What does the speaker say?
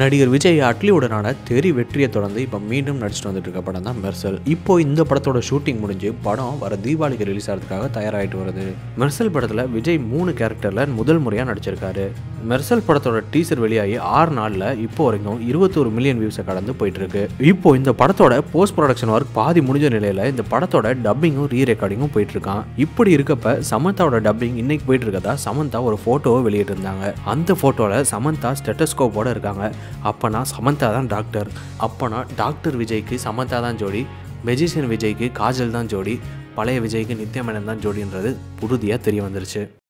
நடிகர் விஜய் அட்லியுடனான தெரி வெற்றியை தொடர்ந்து இப்போ மீண்டும் நடிச்சுட்டு வந்துட்டு இருக்க படம் தான் மெர்சல் இப்போ இந்த படத்தோட ஷூட்டிங் முடிஞ்சு படம் வர தீபாவளிக்கு ரிலீஸ் ஆகிறதுக்காக தயாராகிட்டு வருது மெர்சல் படத்தில் விஜய் மூணு கேரக்டரில் முதல் முறையாக நடிச்சிருக்காரு மெர்சல் படத்தோட டீசர் வெளியாகி ஆறு நாளில் இப்போ வரைக்கும் இருபத்தோரு மில்லியன் வியூஸை கடந்து போயிட்டு இருக்கு இப்போ இந்த படத்தோட போஸ்ட் ப்ரொடக்ஷன் ஒர்க் பாதி முடிஞ்ச நிலையில் இந்த படத்தோட டப்பிங்கும் ரீ ரெக்கார்டிங்கும் போயிட்டு இருக்கான் இப்படி இருக்கப்ப சமந்தாவோட டப்பிங் இன்னைக்கு போயிட்டு இருக்கதா சமந்தா ஒரு ஃபோட்டோவை வெளியிட்டிருந்தாங்க அந்த ஃபோட்டோவில் சமந்தா ஸ்டெட்டஸ்கோப்போட இருக்காங்க அப்போனா சமந்தா தான் டாக்டர் அப்போனா டாக்டர் விஜய்க்கு சமந்தா தான் ஜோடி மெஜிஷியன் விஜய்க்கு காஜல் தான் ஜோடி பழைய விஜய்க்கு நித்யமேனன் தான் ஜோடின்றது உறுதியாக தெரிய வந்துருச்சு